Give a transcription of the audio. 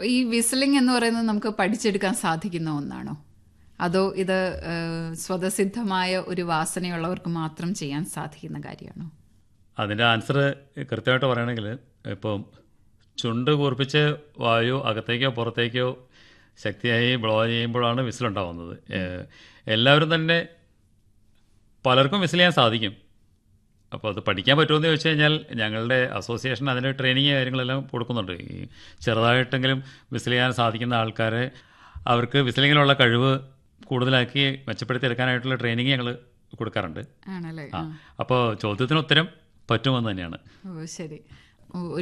അപ്പൊ ഈ വിസിലിംഗ് എന്ന് പറയുന്നത് നമുക്ക് പഠിച്ചെടുക്കാൻ സാധിക്കുന്ന ഒന്നാണോ അതോ ഇത് ഏഹ്, സ്വതസിദ്ധമായ ഒരു വാസനയുള്ളവർക്ക് മാത്രം ചെയ്യാൻ സാധിക്കുന്ന കാര്യമാണോ അതിൻ്റെ ആൻസർ കൃത്യമായിട്ട് പറയുകയാണെങ്കിൽ ഇപ്പം ചുണ്ട് കൂർപ്പിച്ച് വായു അകത്തേക്കോ പുറത്തേക്കോ ശക്തിയായി ബ്ലോ ചെയ്യുമ്പോഴാണ് വിസിലുണ്ടാവുന്നത് ഏഹ് എല്ലാവരും തന്നെ പലർക്കും വിസിൽ ചെയ്യാൻ സാധിക്കും അപ്പോൾ അത് പഠിക്കാൻ പറ്റുമെന്ന് ചോദിച്ചു കഴിഞ്ഞാൽ ഞങ്ങളുടെ അസോസിയേഷൻ അതിന് ട്രെയിനിങ് കാര്യങ്ങളെല്ലാം കൊടുക്കുന്നുണ്ട് ഈ ചെറുതായിട്ടെങ്കിലും വിസിൽ ചെയ്യാൻ സാധിക്കുന്ന ആൾക്കാരെ അവർക്ക് വിസിലിങ്ങിനുള്ള കഴിവ് കൂടുതലാക്കി മെച്ചപ്പെടുത്തി എടുക്കാനായിട്ടുള്ള ട്രെയിനിങ് ഞങ്ങൾ കൊടുക്കാറുണ്ട് ആണല്ലേ ആ അപ്പോൾ ചോദ്യത്തിന് ഉത്തരം പറ്റുമെന്ന് തന്നെയാണ് ഓ ശരി ഓ,